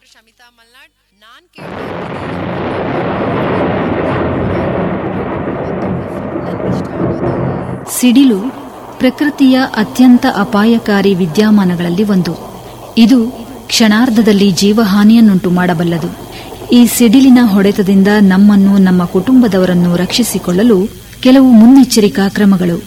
doctor Shamita Malnad ನಾನ್ ಕೇಳ್ತಾ ಇದ್ದೀನಿ ಸಿಡಿಲು ಪ್ರಕೃತಿಯ ಅತ್ಯಂತ ಅಪಾಯಕಾರಿ ವಿದ್ಯಮಾನಗಳಲ್ಲಿ ಒಂದು ಇದು ಕ್ಷಣಾರ್ಧದಲ್ಲಿ ಜೀವಹಾನಿಯನ್ನುಂಟು ಮಾಡಬಲ್ಲದು ಈ ಸಿಡಿಲಿನ ಹೊಡೆತದಿಂದ ನಮ್ಮನ್ನು ನಮ್ಮ ಕುಟುಂಬದವರನ್ನು ರಕ್ಷಿಸಿಕೊಳ್ಳಲು ಕೆಲವು ಮುನ್ನೆಚ್ಚರಿಕಾ ಕ್ರಮಗಳು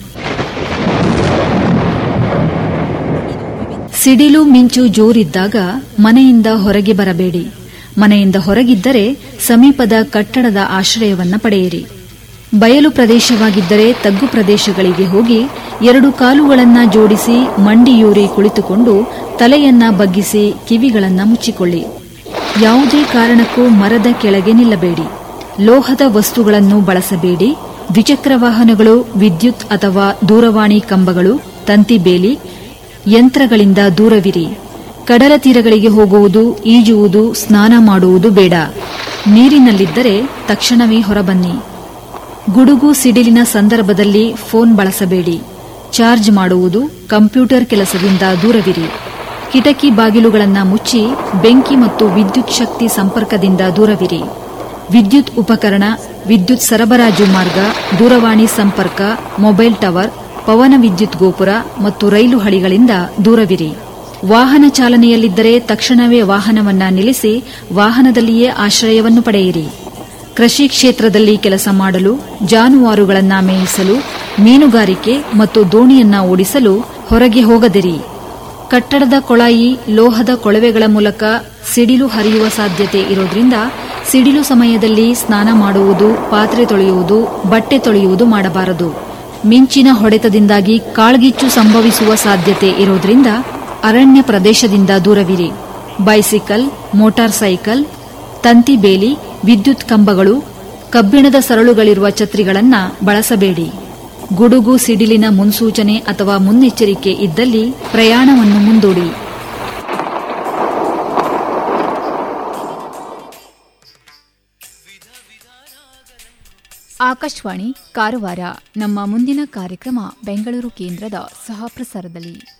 ಸಿಡಿಲು ಮಿಂಚು ಜೋರಿದ್ದಾಗ ಮನೆಯಿಂದ ಹೊರಗೆ ಬರಬೇಡಿ ಮನೆಯಿಂದ ಹೊರಗಿದ್ದರೆ ಸಮೀಪದ ಕಟ್ಟಡದ ಆಶ್ರಯವನ್ನ ಪಡೆಯಿರಿ ಬಯಲು ಪ್ರದೇಶವಾಗಿದ್ದರೆ ತಗ್ಗು ಪ್ರದೇಶಗಳಿಗೆ ಹೋಗಿ ಎರಡು ಕಾಲುಗಳನ್ನ ಜೋಡಿಸಿ ಮಂಡಿಯೂರಿ ಕುಳಿತುಕೊಂಡು ತಲೆಯನ್ನ ಬಗ್ಗಿಸಿ ಕಿವಿಗಳನ್ನ ಮುಚ್ಚಿಕೊಳ್ಳಿ ಯಾವುದೇ ಕಾರಣಕ್ಕೂ ಮರದ ಕೆಳಗೆ ನಿಲ್ಲಬೇಡಿ ಲೋಹದ ವಸ್ತುಗಳನ್ನು ಬಳಸಬೇಡಿ ದ್ವಿಚಕ್ರ ವಾಹನಗಳು ವಿದ್ಯುತ್ ಅಥವಾ ದೂರವಾಣಿ ಕಂಬಗಳು ತಂತಿ ಬೇಲಿ ಯಂತ್ರಗಳಿಂದ ದೂರವಿರಿ ಕಡಲ ತೀರಗಳಿಗೆ ಹೋಗುವುದು ಈಜುವುದು ಸ್ನಾನ ಮಾಡುವುದು ಬೇಡ ನೀರಿನಲ್ಲಿದ್ದರೆ ತಕ್ಷಣವೇ ಹೊರಬನ್ನಿ ಗುಡುಗು ಸಿಡಿಲಿನ ಸಂದರ್ಭದಲ್ಲಿ ಫೋನ್ ಬಳಸಬೇಡಿ ಚಾರ್ಜ್ ಮಾಡುವುದು ಕಂಪ್ಯೂಟರ್ ಕೆಲಸದಿಂದ ದೂರವಿರಿ ಕಿಟಕಿ ಬಾಗಿಲುಗಳನ್ನು ಮುಚ್ಚಿ ಬೆಂಕಿ ಮತ್ತು ವಿದ್ಯುತ್ ಶಕ್ತಿ ಸಂಪರ್ಕದಿಂದ ದೂರವಿರಿ ವಿದ್ಯುತ್ ಉಪಕರಣ ವಿದ್ಯುತ್ ಸರಬರಾಜು ಮಾರ್ಗ ದೂರವಾಣಿ ಸಂಪರ್ಕ ಮೊಬೈಲ್ ಟವರ್ ಪವನ ವಿದ್ಯುತ್ ಗೋಪುರ ಮತ್ತು ರೈಲು ಹಳಿಗಳಿಂದ ದೂರವಿರಿ ವಾಹನ ಚಾಲನೆಯಲ್ಲಿದ್ದರೆ ತಕ್ಷಣವೇ ವಾಹನವನ್ನ ನಿಲ್ಲಿಸಿ ವಾಹನದಲ್ಲಿಯೇ ಆಶ್ರಯವನ್ನು ಪಡೆಯಿರಿ ಕೃಷಿ ಕ್ಷೇತ್ರದಲ್ಲಿ ಕೆಲಸ ಮಾಡಲು ಜಾನುವಾರುಗಳನ್ನ ಮೇಯಿಸಲು ಮೀನುಗಾರಿಕೆ ಮತ್ತು ದೋಣಿಯನ್ನ ಓಡಿಸಲು ಹೊರಗೆ ಹೋಗದಿರಿ ಕಟ್ಟಡದ ಕೊಳಾಯಿ ಲೋಹದ ಕೊಳವೆಗಳ ಮೂಲಕ ಸಿಡಿಲು ಹರಿಯುವ ಸಾಧ್ಯತೆ ಇರೋದ್ರಿಂದ ಸಿಡಿಲು ಸಮಯದಲ್ಲಿ ಸ್ನಾನ ಮಾಡುವುದು ಪಾತ್ರೆ ತೊಳೆಯುವುದು ಬಟ್ಟೆ ತೊಳೆಯುವುದು ಮಾಡಬಾರದು ಮಿಂಚಿನ ಹೊಡೆತದಿಂದಾಗಿ ಕಾಳ್ಗಿಚ್ಚು ಸಂಭವಿಸುವ ಸಾಧ್ಯತೆ ಇರೋದ್ರಿಂದ ಅರಣ್ಯ ಪ್ರದೇಶದಿಂದ ದೂರವಿರಿ ಬೈಸಿಕಲ್ ಮೋಟಾರ್ ಸೈಕಲ್ ತಂತಿ ಬೇಲಿ ವಿದ್ಯುತ್ ಕಂಬಗಳು ಕಬ್ಬಿಣದ ಸರಳುಗಳಿರುವ ಛತ್ರಿಗಳನ್ನ ಬಳಸಬೇಡಿ ಗುಡುಗು ಸಿಡಿಲಿನ ಮುನ್ಸೂಚನೆ ಅಥವಾ ಮುನ್ನೆಚ್ಚರಿಕೆ ಇದ್ದಲ್ಲಿ ಪ್ರಯಾಣವನ್ನು ಮುಂದೂಡಿ ಆಕಾಶವಾಣಿ ಕಾರವಾರ ನಮ್ಮ ಮುಂದಿನ ಕಾರ್ಯಕ್ರಮ ಬೆಂಗಳೂರು ಕೇಂದ್ರದ ಸಹ ಪ್ರಸಾರದಲ್ಲಿ